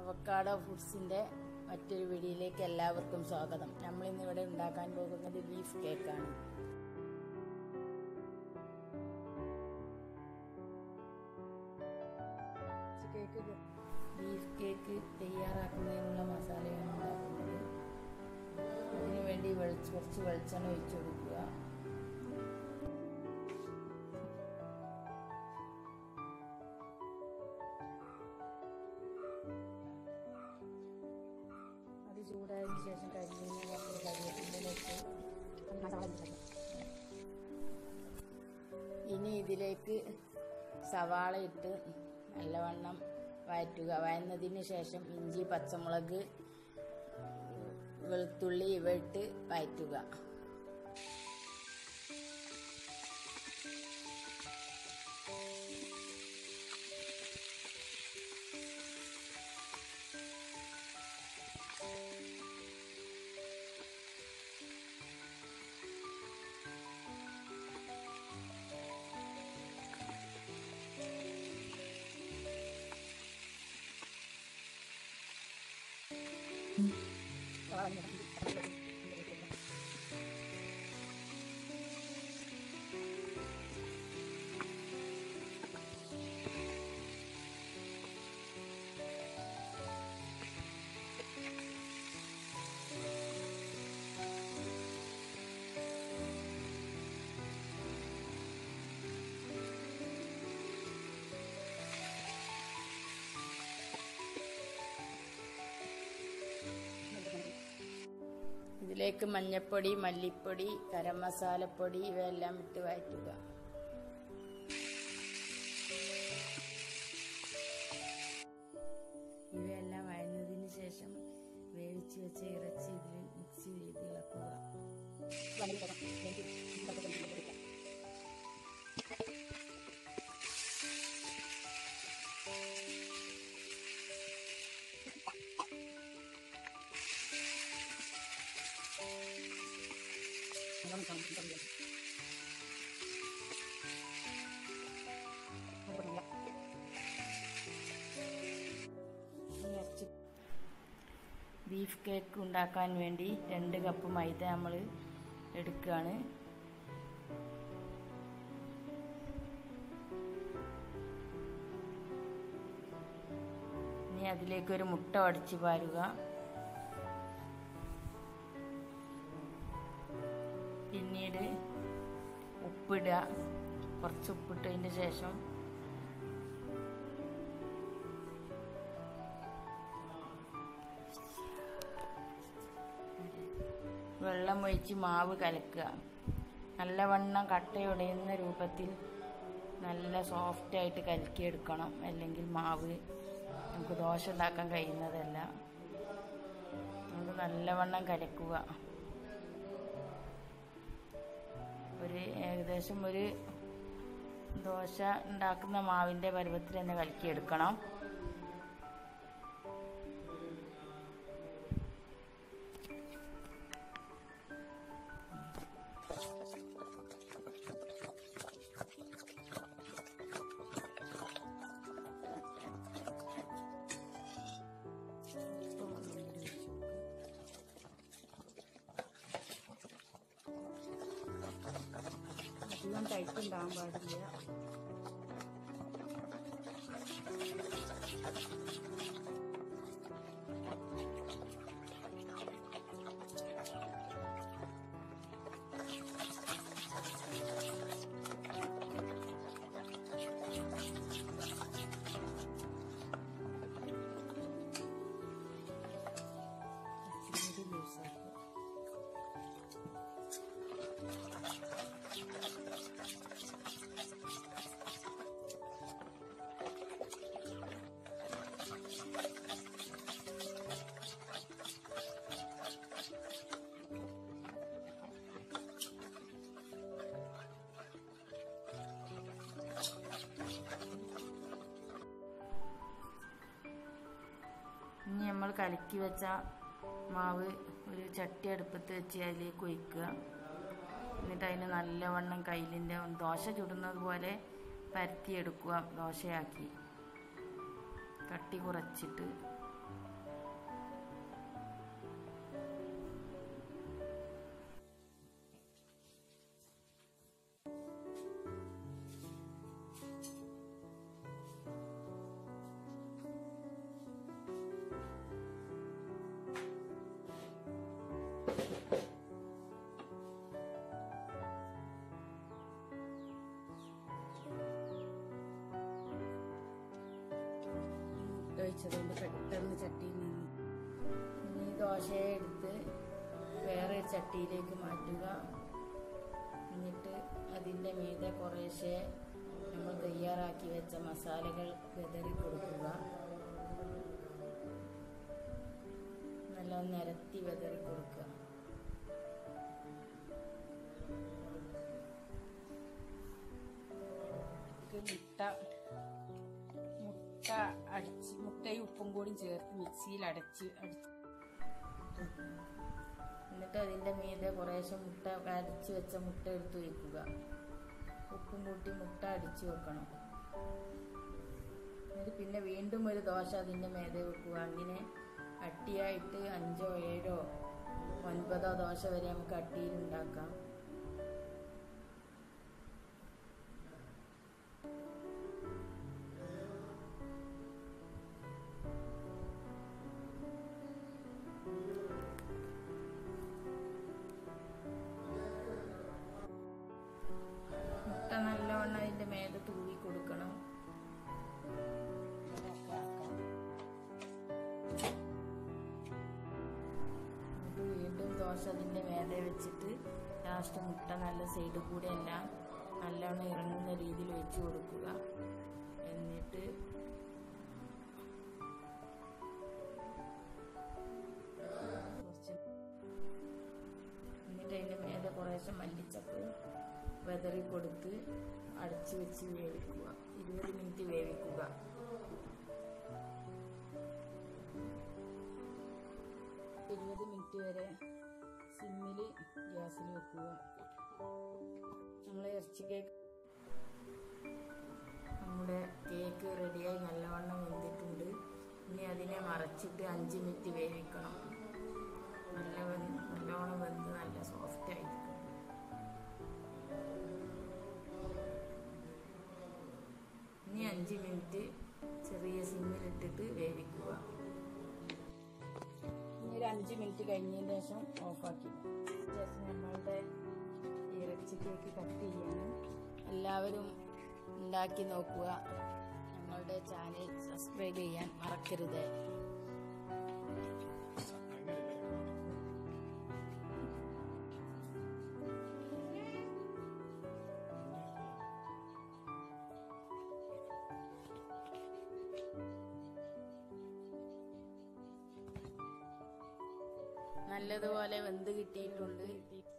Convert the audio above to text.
avocado ഫുഡ്സിന്റെ മറ്റൊരു വീഡിയോയിലേക്ക് എല്ലാവർക്കും സ്വാഗതം നമ്മൾ ഇന്ന് ഇവിടെ ഉണ്ടാക്കാൻ പോകുന്നത് ബീഫ് കേക്കാണ് കേക്ക് ബീഫ് കേക്ക് തയ്യാറാക്കുന്നതിനുള്ള മസാലയാണ് ഉണ്ടാക്കുന്നത് അതിനു വേണ്ടി വെളിച്ച കുറച്ച് വെളിച്ചെണ്ണ ഒഴിച്ചു കൊടുക്കുക അത് ചൂടായതിനു ശേഷം കരിഞ്ഞതിന് കുറച്ച് കരിവേപ്പിലേക്ക് ഇനി ഇതിലേക്ക് സവാള ഇട്ട് നല്ലവണ്ണം വഴറ്റുക വഴന്നതിന് ശേഷം ഇഞ്ചി പച്ചമുളക് വെളുത്തുള്ളി ഇവ ഇട്ട് വഴറ്റുക ഇതിലേക്ക് മഞ്ഞപ്പൊടി മല്ലിപ്പൊടി ഗരം മസാലപ്പൊടി ഇവയെല്ലാം ഇട്ട് വഴറ്റുക ഇവയെല്ലാം വഴന്നതിന് ശേഷം വേവിച്ച് വെച്ച ഇറച്ചി ഇതിൽ മിക്സ് ചെയ്ത് ഇളക്കുക ഇറച്ചി ബീഫ് കേക്ക് ഉണ്ടാക്കാൻ വേണ്ടി രണ്ട് കപ്പ് മൈദ നമ്മൾ എടുക്കുകയാണ് ഇനി അതിലേക്ക് ഒരു മുട്ട അടിച്ചു പാരുക പിന്നീട് ഉപ്പിടുക കുറച്ച് ഉപ്പിട്ടതിന് ശേഷം വെള്ളം ഒഴിച്ച് മാവ് കലക്കുക നല്ലവണ്ണം കട്ടയുടയുന്ന രൂപത്തിൽ നല്ല സോഫ്റ്റായിട്ട് കലക്കിയെടുക്കണം അല്ലെങ്കിൽ മാവ് നമുക്ക് ദോശ ഉണ്ടാക്കാൻ കഴിയുന്നതല്ല നമുക്ക് നല്ലവണ്ണം കലക്കുക ഒരു ഏകദേശം ഒരു ദോശ ഉണ്ടാക്കുന്ന മാവിൻ്റെ പരുവത്തിൽ തന്നെ കലക്കിയെടുക്കണം അധികം ടൈറ്റ് ഉണ്ടാകാൻ പാടില്ല ഇച്ചിരി ലൂസാക്കുക ഇനി നമ്മൾ കലക്കി വെച്ച മാവ് ഒരു ചട്ടി അടുപ്പത്ത് വെച്ച് അതിലേക്ക് ഒഴിക്കുക എന്നിട്ട് അതിന് നല്ലവണ്ണം കയ്യിലിൻ്റെ ദോശ ചുടുന്നത് പോലെ പരത്തിയെടുക്കുക ദോശയാക്കി കട്ടി കുറച്ചിട്ട് ഒഴിച്ചതുകൊണ്ട് പെട്ടെന്ന് ചട്ടിയിൽ നിന്ന് ഇനി ഈ ദോശയെ എടുത്ത് വേറെ ഒരു ചട്ടിയിലേക്ക് മാറ്റുക എന്നിട്ട് അതിൻ്റെ മീതെ കുറേശ്ശെ നമ്മൾ തയ്യാറാക്കി വെച്ച മസാലകൾ വിതറി കൊടുക്കുക നല്ല നിരത്തി വിതറി കൊടുക്കുക മുട്ട മുട്ട അടിച്ച് മുട്ടയും ഉപ്പും കൂടി ചേർത്ത് മിക്സിയിൽ അടച്ച് അടിച്ച് എന്നിട്ട് അതിൻ്റെ മീതെ കുറേശ്ശെ മുട്ട അരച്ച് വെച്ച മുട്ട എടുത്ത് വയ്ക്കുക ഉപ്പും കൂട്ടി മുട്ട അടിച്ച് വെക്കണം എന്നിട്ട് പിന്നെ വീണ്ടും ഒരു ദോശ അതിൻ്റെ മേതെ വെക്കുക അങ്ങനെ അട്ടിയായിട്ട് അഞ്ചോ ഏഴോ ഒൻപതോ ദോശ വരെ നമുക്ക് അട്ടിയിൽ ഉണ്ടാക്കാം മുട്ട നല്ലവണ്ണം അതിൻ്റെ മേലെ തൂവി കൊടുക്കണം എന്നിട്ട് വീണ്ടും ദോശ അതിൻ്റെ മേലെ വെച്ചിട്ട് ലാസ്റ്റ് മുട്ട നല്ല സൈഡ് കൂടെ എല്ലാം നല്ലവണ്ണം ഇറങ്ങുന്ന രീതിയിൽ വെച്ച് കൊടുക്കുക എന്നിട്ട് കുറച്ച് എന്നിട്ട് അതിൻ്റെ മേലെ കുറേശ്ശെ മല്ലിച്ചപ്പ് വെതറി കൊടുത്ത് അടച്ചു വെച്ച് വേവിക്കുക ഇരുപത് മിനിറ്റ് വേവിക്കുക ഇരുപത് മിനിറ്റ് വരെ സിമ്മിൽ ഗ്യാസിൽ വെക്കുക നമ്മൾ ഇറച്ചി കേക്ക് നമ്മുടെ കേക്ക് റെഡിയായി നല്ലവണ്ണം വെന്തിട്ടുണ്ട് ഇനി അതിനെ മറച്ചിട്ട് അഞ്ച് മിനിറ്റ് വേവിക്കണം നല്ല വെന്ത് നല്ലോണം വെന്ത് നല്ല സോഫ്റ്റ് ആയിരിക്കും ഇനി അഞ്ച് മിനിറ്റ് ചെറിയ സിമ്മിലിട്ടിട്ട് വേവിക്കുക ഇനി ഒരു അഞ്ച് മിനിറ്റ് കഴിഞ്ഞതിന് ശേഷം ഓഫാക്കി ശേഷം നമ്മളുടെ ഇറച്ചി കേക്ക് കട്ട് ചെയ്യണം എല്ലാവരും ഉണ്ടാക്കി നോക്കുക ഞങ്ങളുടെ ചാനൽ സബ്സ്ക്രൈബ് ചെയ്യാൻ മറക്കരുത് നല്ലതുപോലെ വെന്ത് കിട്ടിയിട്ടുണ്ട്